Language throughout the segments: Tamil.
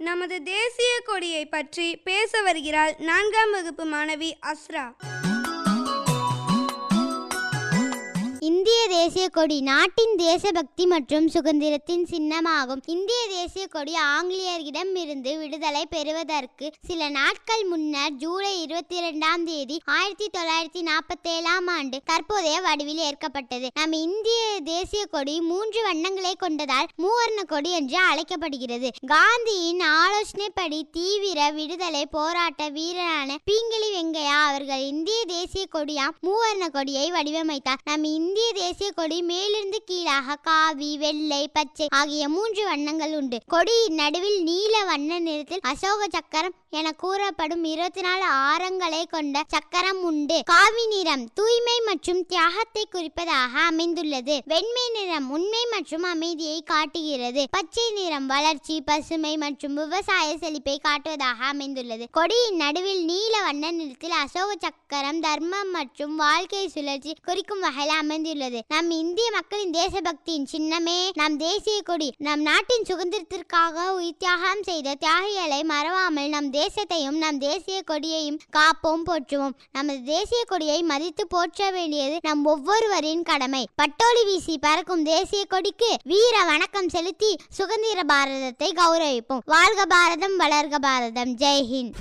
நமது தேசிய கொடியை பற்றி பேச வருகிறாள் நான்காம் வகுப்பு மாணவி அஸ்ரா இந்திய தேசிய கொடி நாட்டின் தேசபக்தி மற்றும் சுதந்திரத்தின் சின்னமாகும் இந்திய தேசிய கொடி ஆங்கிலேயர்களிடம் இருந்து விடுதலை பெறுவதற்கு சில நாட்கள் முன்னர் ஜூலை இருபத்தி இரண்டாம் தேதி ஆயிரத்தி தொள்ளாயிரத்தி நாற்பத்தி ஏழாம் ஆண்டு தற்போதைய வடிவில் ஏற்கப்பட்டது நம் இந்திய தேசிய கொடி மூன்று வண்ணங்களை கொண்டதால் மூவர்ண கொடி என்று அழைக்கப்படுகிறது காந்தியின் ஆலோசனைப்படி தீவிர விடுதலை போராட்ட வீரரான பீங்கிலி வெங்கையா அவர்கள் இந்திய தேசிய கொடியாம் மூவர்ண கொடியை வடிவமைத்தார் நம் இந்திய தேசிய கொடி மேலிருந்து கீழாக காவி வெள்ளை பச்சை ஆகிய மூன்று வண்ணங்கள் உண்டு கொடியின் நடுவில் நீல வண்ண நிறத்தில் அசோக சக்கரம் என கூறப்படும் இருபத்தி நாலு ஆரங்களை கொண்ட சக்கரம் உண்டு காவி நிறம் தூய்மை மற்றும் தியாகத்தை குறிப்பதாக அமைந்துள்ளது வெண்மை நிறம் உண்மை மற்றும் அமைதியை காட்டுகிறது பச்சை நிறம் வளர்ச்சி பசுமை மற்றும் விவசாய செழிப்பை காட்டுவதாக அமைந்துள்ளது கொடியின் நடுவில் நீல வண்ண நிறத்தில் அசோக சக்கரம் தர்மம் மற்றும் வாழ்க்கை சுழற்சி குறிக்கும் வகையில் அமைந்துள்ளது நம் இந்திய மக்களின் தேசபக்தியின் சின்னமே நம் தேசிய கொடி நம் நாட்டின் சுதந்திரத்திற்காக உயிர் தியாகம் செய்த தியாகிகளை மறவாமல் நம் தேசத்தையும் நம் தேசிய கொடியையும் காப்போம் போற்றுவோம் நமது தேசிய கொடியை மதித்து போற்ற வேண்டியது நம் ஒவ்வொருவரின் கடமை பட்டோலி வீசி பறக்கும் தேசிய கொடிக்கு வீர வணக்கம் செலுத்தி சுதந்திர பாரதத்தை கௌரவிப்போம் வாழ்க பாரதம் வளர்க பாரதம் ஜெய்ஹிந்த்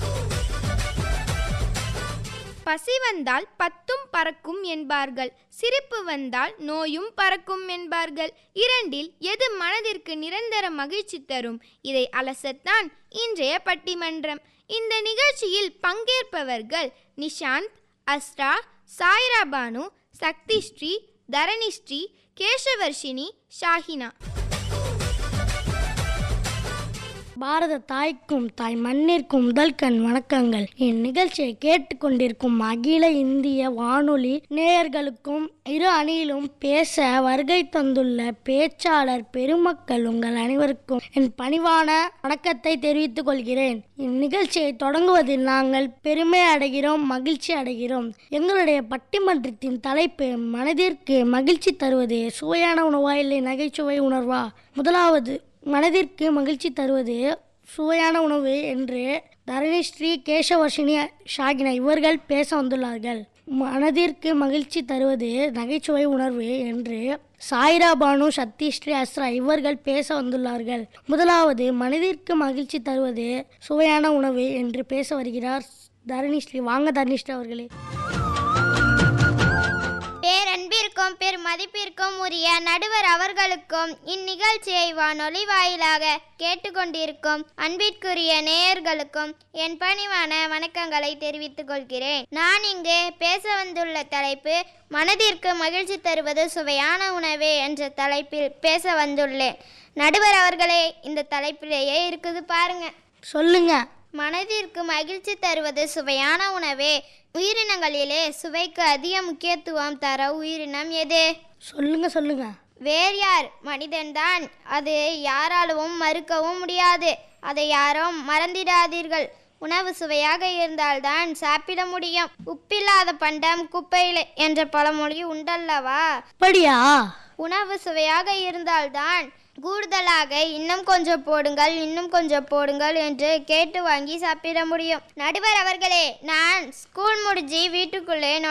பசி வந்தால் பத்தும் பறக்கும் என்பார்கள் சிரிப்பு வந்தால் நோயும் பறக்கும் என்பார்கள் இரண்டில் எது மனதிற்கு நிரந்தர மகிழ்ச்சி தரும் இதை அலசத்தான் இன்றைய பட்டிமன்றம் இந்த நிகழ்ச்சியில் பங்கேற்பவர்கள் நிஷாந்த் அஸ்ரா சாய்ரா பானு சக்திஸ்ரீ தரணிஸ்ரீ கேசவர்ஷினி ஷாஹினா பாரத தாய்க்கும் தாய் மண்ணிற்கும் முதல் கண் வணக்கங்கள் இந்நிகழ்ச்சியை கேட்டுக்கொண்டிருக்கும் அகில இந்திய வானொலி நேயர்களுக்கும் இரு அணியிலும் பேச வருகை தந்துள்ள பேச்சாளர் பெருமக்கள் உங்கள் அனைவருக்கும் என் பணிவான வணக்கத்தை தெரிவித்துக் கொள்கிறேன் இந்நிகழ்ச்சியை தொடங்குவதில் நாங்கள் பெருமை அடைகிறோம் மகிழ்ச்சி அடைகிறோம் எங்களுடைய பட்டிமன்றத்தின் தலைப்பு மனதிற்கு மகிழ்ச்சி தருவது சுவையான உணவா இல்லை நகைச்சுவை உணர்வா முதலாவது மனதிற்கு மகிழ்ச்சி தருவது சுவையான உணவு என்று தரணிஸ்ரீ கேசவர்ஷினி ஷாகினா இவர்கள் பேச வந்துள்ளார்கள் மனதிற்கு மகிழ்ச்சி தருவது நகைச்சுவை உணர்வு என்று சாய்ரா பானு சத்தீஸ்ரீ அஸ்ரா இவர்கள் பேச வந்துள்ளார்கள் முதலாவது மனதிற்கு மகிழ்ச்சி தருவது சுவையான உணவு என்று பேச வருகிறார் தரணிஸ்ரீ வாங்க தரணிஸ்ரீ அவர்களே பேரன்பிற்கும் பெருமதிப்பிற்கும் உரிய நடுவர் அவர்களுக்கும் இந்நிகழ்ச்சியை வானொலி வாயிலாக கேட்டுக்கொண்டிருக்கும் அன்பிற்குரிய நேயர்களுக்கும் என் பணிவான வணக்கங்களை தெரிவித்துக் கொள்கிறேன் நான் இங்கு பேச வந்துள்ள தலைப்பு மனதிற்கு மகிழ்ச்சி தருவது சுவையான உணவே என்ற தலைப்பில் பேச வந்துள்ளேன் நடுவர் அவர்களே இந்த தலைப்பிலேயே இருக்குது பாருங்க சொல்லுங்க மனதிற்கு மகிழ்ச்சி தருவது சுவையான உணவே உயிரினங்களிலே சுவைக்கு அதிக முக்கியத்துவம் தர உயிரினம் எது சொல்லுங்க சொல்லுங்க வேறு யார் மனிதன்தான் அது யாராலும் மறுக்கவும் முடியாது அதை யாரும் மறந்திடாதீர்கள் உணவு சுவையாக இருந்தால்தான் சாப்பிட முடியும் உப்பில்லாத பண்டம் குப்பையில் என்ற பழமொழி உண்டல்லவா அப்படியா உணவு சுவையாக இருந்தால்தான் கூடுதலாக இன்னும் கொஞ்சம் போடுங்கள் இன்னும் கொஞ்சம் போடுங்கள் என்று கேட்டு வாங்கி சாப்பிட முடியும் நடுவர் அவர்களே நான் ஸ்கூல் முடிஞ்சு வீட்டுக்குள்ளே